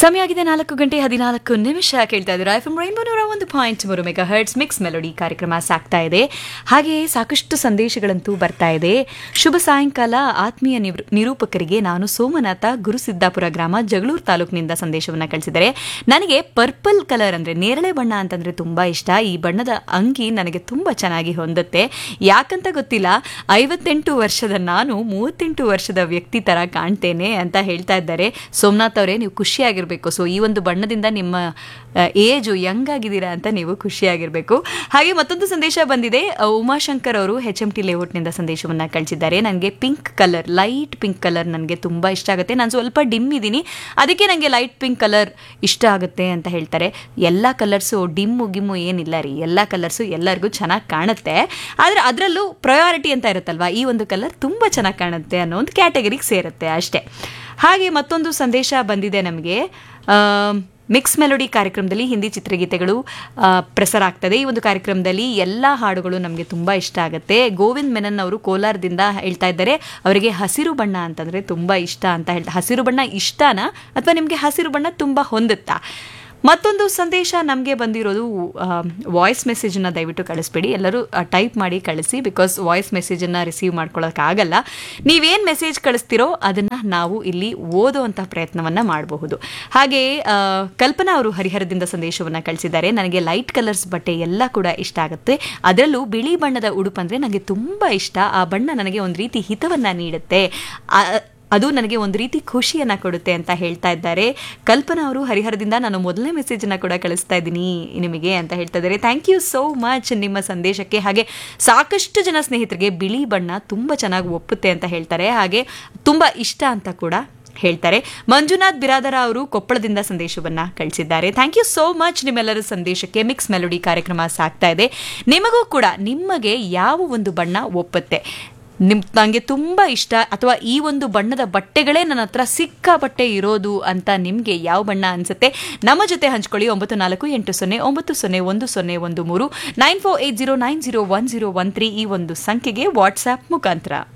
ಸಮಯ ಆಗಿದೆ ನಾಲ್ಕು ಗಂಟೆ ಹದಿನಾಲ್ಕು ನಿಮಿಷ ಕೇಳ್ತಾ ಇದ್ದೀರಾ ಎಫ್ ಎಂ ರೈನ್ಬೋ ನೂರ ಒಂದು ಪಾಯಿಂಟ್ ಮೂರು ಮೆಗಾ ಹರ್ಟ್ಸ್ ಮಿಕ್ಸ್ ಮೆಲೋಡಿ ಕಾರ್ಯಕ್ರಮ ಸಾಗ್ತಾ ಇದೆ ಹಾಗೆಯೇ ಸಾಕಷ್ಟು ಸಂದೇಶಗಳಂತೂ ಬರ್ತಾ ಇದೆ ಶುಭ ಸಾಯಂಕಾಲ ಆತ್ಮೀಯ ನಿವೃ- ನಿರೂಪಕರಿಗೆ ನಾನು ಸೋಮನಾಥ ಗುರುಸಿದ್ದಾಪುರ ಗ್ರಾಮ ಜಗಳೂರು ತಾಲೂಕಿನಿಂದ ಸಂದೇಶವನ್ನು ಕಳಿಸಿದರೆ ನನಗೆ ಪರ್ಪಲ್ ಕಲರ್ ಅಂದ್ರೆ ನೇರಳೆ ಬಣ್ಣ ಅಂತಂದ್ರೆ ತುಂಬಾ ಇಷ್ಟ ಈ ಬಣ್ಣದ ಅಂಗಿ ನನಗೆ ತುಂಬಾ ಚೆನ್ನಾಗಿ ಹೊಂದುತ್ತೆ ಯಾಕಂತ ಗೊತ್ತಿಲ್ಲ ಐವತ್ತೆಂಟು ವರ್ಷದ ನಾನು ಮೂವತ್ತೆಂಟು ವರ್ಷದ ವ್ಯಕ್ತಿ ತರ ಕಾಣ್ತೇನೆ ಅಂತ ಹೇಳ್ತಾ ಇದ್ದಾರೆ ಸೋಮನಾಥ್ ಅವರೇ ನೀವು ಖುಷಿಯಾಗಿರ್ಬೇಕು ಸೊ ಈ ಒಂದು ಬಣ್ಣದಿಂದ ನಿಮ್ಮ ಏಜು ಯಂಗ್ ಆಗಿದ್ದೀರಾ ಅಂತ ನೀವು ಖುಷಿಯಾಗಿರ್ಬೇಕು ಹಾಗೆ ಮತ್ತೊಂದು ಸಂದೇಶ ಬಂದಿದೆ ಅ, ಉಮಾಶಂಕರ್ ಅವರು ಹೆಚ್ ಎಂ ಟಿ ಲೇಔಟ್ನಿಂದ ಸಂದೇಶವನ್ನ ಕಳಿಸಿದ್ದಾರೆ ನನಗೆ pink colour light pink colour ನನಗೆ ತುಂಬಾ ಇಷ್ಟ ಆಗುತ್ತೆ ನಾನು ಸ್ವಲ್ಪ ಡಿಮ್ ಇದ್ದೀನಿ ಅದಕ್ಕೆ ನನಗೆ ಲೈಟ್ ಪಿಂಕ್ ಕಲರ್ ಇಷ್ಟ ಆಗುತ್ತೆ ಅಂತ ಹೇಳ್ತಾರೆ ಎಲ್ಲ ಕಲರ್ಸು ಡಿಮ್ಮು ಗಿಮ್ಮು ಏನಿಲ್ಲ ರೀ ಎಲ್ಲ ಕಲರ್ಸು ಎಲ್ಲರಿಗೂ ಚೆನ್ನಾಗಿ ಕಾಣುತ್ತೆ ಆದರೆ ಅದರಲ್ಲೂ ಪ್ರಯಾರಿಟಿ ಅಂತ ಇರುತ್ತಲ್ವಾ ಈ ಒಂದು ಕಲರ್ ತುಂಬ ಚೆನ್ನಾಗಿ ಕಾಣುತ್ತೆ ಅನ್ನೋ ಒಂದು ಕ್ಯಾಟಗರಿಗೆ ಸೇರುತ್ತೆ ಅಷ್ಟೇ ಹಾಗೆ ಮತ್ತೊಂದು ಸಂದೇಶ ಬಂದಿದೆ ನಮಗೆ ಮಿಕ್ಸ್ ಮೆಲೋಡಿ ಕಾರ್ಯಕ್ರಮದಲ್ಲಿ ಹಿಂದಿ ಚಿತ್ರಗೀತೆಗಳು ಆ, ಪ್ರಸಾರ ಆಗ್ತದೆ ಈ ಒಂದು ಕಾರ್ಯಕ್ರಮದಲ್ಲಿ ಎಲ್ಲ ಹಾಡುಗಳು ನಮಗೆ ತುಂಬ ಇಷ್ಟ ಆಗುತ್ತೆ ಗೋವಿಂದ್ ಮೆನನ್ ಅವರು ಕೋಲಾರದಿಂದ ಹೇಳ್ತಾ ಇದ್ದಾರೆ ಅವರಿಗೆ ಹಸಿರು ಬಣ್ಣ ಅಂತಂದರೆ ತುಂಬ ಇಷ್ಟ ಅಂತ ಹೇಳ್ತಾ ಹಸಿರು ಬಣ್ಣ ಇಷ್ಟನಾ ಅಥವಾ ನಿಮಗೆ ಹಸಿರು ಬಣ್ಣ ತುಂಬ ಹೊಂದುತ್ತಾ ಮತ್ತೊಂದು ಸಂದೇಶ ನಮಗೆ ಬಂದಿರೋದು ವಾಯ್ಸ್ ಮೆಸೇಜನ್ನು ದಯವಿಟ್ಟು ಕಳಿಸ್ಬೇಡಿ ಎಲ್ಲರೂ ಟೈಪ್ ಮಾಡಿ ಕಳಿಸಿ ಬಿಕಾಸ್ ವಾಯ್ಸ್ ಮೆಸೇಜನ್ನು ರಿಸೀವ್ ಮಾಡ್ಕೊಳ್ಳೋಕ್ಕಾಗಲ್ಲ ನೀವೇನು ಮೆಸೇಜ್ ಕಳಿಸ್ತಿರೋ ಅದನ್ನು ನಾವು ಇಲ್ಲಿ ಓದುವಂಥ ಪ್ರಯತ್ನವನ್ನು ಮಾಡಬಹುದು ಹಾಗೆ ಆ, ಕಲ್ಪನಾ ಅವರು ಹರಿಹರದಿಂದ ಸಂದೇಶವನ್ನು ಕಳಿಸಿದ್ದಾರೆ ನನಗೆ ಲೈಟ್ ಕಲರ್ಸ್ ಬಟ್ಟೆ ಎಲ್ಲ ಕೂಡ ಇಷ್ಟ ಆಗುತ್ತೆ ಅದರಲ್ಲೂ ಬಿಳಿ ಬಣ್ಣದ ಉಡುಪು ಅಂದರೆ ನನಗೆ ತುಂಬ ಇಷ್ಟ ಆ ಬಣ್ಣ ನನಗೆ ಒಂದು ರೀತಿ ಹಿತವನ್ನು ನೀಡುತ್ತೆ ಆ- ಅದು ನನಗೆ ಒಂದು ರೀತಿ ಖುಷಿಯನ್ನ ಕೊಡುತ್ತೆ ಅಂತ ಹೇಳ್ತಾ ಇದ್ದಾರೆ ಕಲ್ಪನಾ ಅವರು ಹರಿಹರದಿಂದ ನಾನು ಮೊದಲನೇ ಮೆಸೇಜನ್ನು ಕೂಡ ಕಳಿಸ್ತಾ ಇದ್ದೀನಿ ನಿಮಗೆ ಅಂತ ಹೇಳ್ತಾ ಇದ್ದಾರೆ ಥ್ಯಾಂಕ್ ಯು ಸೋ ಮಚ್ ನಿಮ್ಮ ಸಂದೇಶಕ್ಕೆ ಹಾಗೆ ಸಾಕಷ್ಟು ಜನ ಸ್ನೇಹಿತರಿಗೆ ಬಿಳಿ ಬಣ್ಣ ತುಂಬ ಚೆನ್ನಾಗಿ ಒಪ್ಪುತ್ತೆ ಅಂತ ಹೇಳ್ತಾರೆ ಹಾಗೆ ತುಂಬ ಇಷ್ಟ ಅಂತ ಕೂಡ ಹೇಳ್ತಾರೆ ಮಂಜುನಾಥ್ ಬಿರಾದರ ಅವರು ಕೊಪ್ಪಳದಿಂದ ಸಂದೇಶವನ್ನ ಕಳಿಸಿದ್ದಾರೆ ಥ್ಯಾಂಕ್ ಯು ಸೋ ಮಚ್ ನಿಮ್ಮೆಲ್ಲರ ಸಂದೇಶಕ್ಕೆ ಮಿಕ್ಸ್ ಮೆಲೋಡಿ ಕಾರ್ಯಕ್ರಮ ಸಾಗ್ತಾ ಇದೆ ನಿಮಗೂ ಕೂಡ ನಿಮಗೆ ಯಾವ ಒಂದು ಬಣ್ಣ ಒಪ್ಪುತ್ತೆ ನಿಮ್ ನನಗೆ ತುಂಬ ಇಷ್ಟ ಅಥವಾ ಈ ಒಂದು ಬಣ್ಣದ ಬಟ್ಟೆಗಳೇ ನನ್ನ ಹತ್ರ ಸಿಕ್ಕಾಪಟ್ಟೆ ಇರೋದು ಅಂತ ನಿಮಗೆ ಯಾವ ಬಣ್ಣ ಅನ್ಸುತ್ತೆ ನಮ್ಮ ಜೊತೆ ಹಂಚ್ಕೊಳ್ಳಿ ಒಂಬತ್ತು ನಾಲ್ಕು ಎಂಟು ಸೊನ್ನೆ ಒಂಬತ್ತು ಸೊನ್ನೆ ಒಂದು ಸೊನ್ನೆ ಒಂದು ಮೂರು nine four eight zero nine zero one zero one three ಈ ಒಂದು ಸಂಖ್ಯೆಗೆ ವಾಟ್ಸ್ಆ್ಯಪ್ ಮುಖಾಂತರ